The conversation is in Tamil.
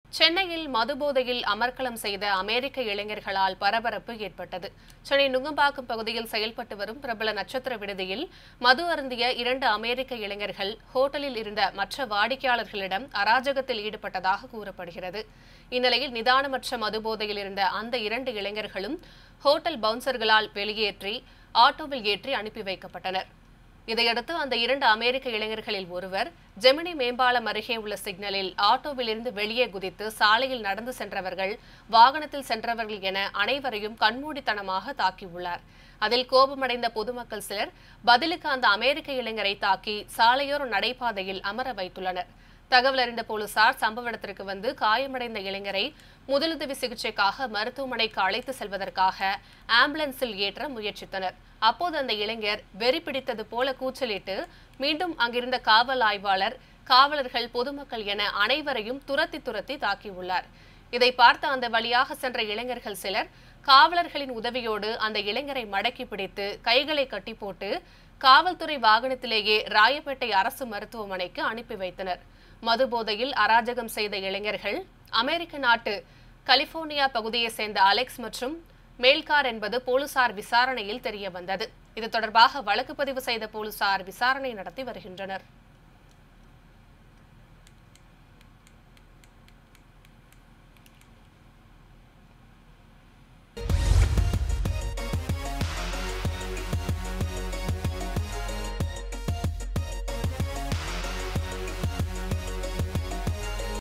சென்னையில் மதுபோதையில் அமர்க்களம் செய்த அமெரிக்க இளைஞர்களால் பரபரப்பு ஏற்பட்டது சென்னை நுங்கம்பாக்கம் பகுதியில் செயல்பட்டு வரும் பிரபல நட்சத்திர விடுதியில் மது அருந்திய இரண்டு அமெரிக்க இளைஞர்கள் ஹோட்டலில் இருந்த மற்ற வாடிக்கையாளர்களிடம் அராஜகத்தில் ஈடுபட்டதாக கூறப்படுகிறது இந்நிலையில் நிதானமற்ற மதுபோதையில் இருந்த அந்த இரண்டு இளைஞர்களும் ஹோட்டல் பவுன்சர்களால் வெளியேற்றி ஆட்டோவில் ஏற்றி அனுப்பி வைக்கப்பட்டனர் இதையடுத்து அந்த இரண்டு அமெரிக்க இளைஞர்களில் ஒருவர் ஜெமினி மேம்பாலம் அருகே உள்ள சிக்னலில் ஆட்டோவிலிருந்து வெளியே குதித்து சாலையில் நடந்து சென்றவர்கள் வாகனத்தில் சென்றவர்கள் என அனைவரையும் கண்மூடித்தனமாக தாக்கியுள்ளார் அதில் கோபமடைந்த பொதுமக்கள் சிலர் பதிலுக்கு அந்த அமெரிக்க இளைஞரை தாக்கி சாலையோர நடைபாதையில் அமர வைத்துள்ளனர் தகவல் அறிந்த போலீசார் சம்பவ இடத்திற்கு வந்து காயமடைந்த இளைஞரை முதலுதவி சிகிச்சைக்காக மருத்துவமனைக்கு அழைத்து செல்வதற்காக ஆம்புலன்ஸில் ஏற்ற முயற்சித்தனர் அப்போது அந்த இளைஞர் வெறி பிடித்தது போல கூச்சலிட்டு மீண்டும் அங்கிருந்த காவல் ஆய்வாளர் காவலர்கள் பொதுமக்கள் என அனைவரையும் துரத்தி துரத்தி தாக்கியுள்ளார் இதை பார்த்த அந்த வழியாக சென்ற இளைஞர்கள் சிலர் காவலர்களின் உதவியோடு அந்த இளைஞரை மடக்கி பிடித்து கைகளை கட்டி போட்டு காவல்துறை வாகனத்திலேயே ராயப்பேட்டை அரசு மருத்துவமனைக்கு அனுப்பி வைத்தனர் மது போதையில் அராஜகம் செய்த இளைஞர்கள் அமெரிக்க நாட்டு கலிபோர்னியா பகுதியை சேர்ந்த அலெக்ஸ் மற்றும் மேல்கார் என்பது போலீசார் விசாரணையில் தெரிய வந்தது இது தொடர்பாக வழக்கு பதிவு செய்த போலீசார் விசாரணை நடத்தி வருகின்றனர்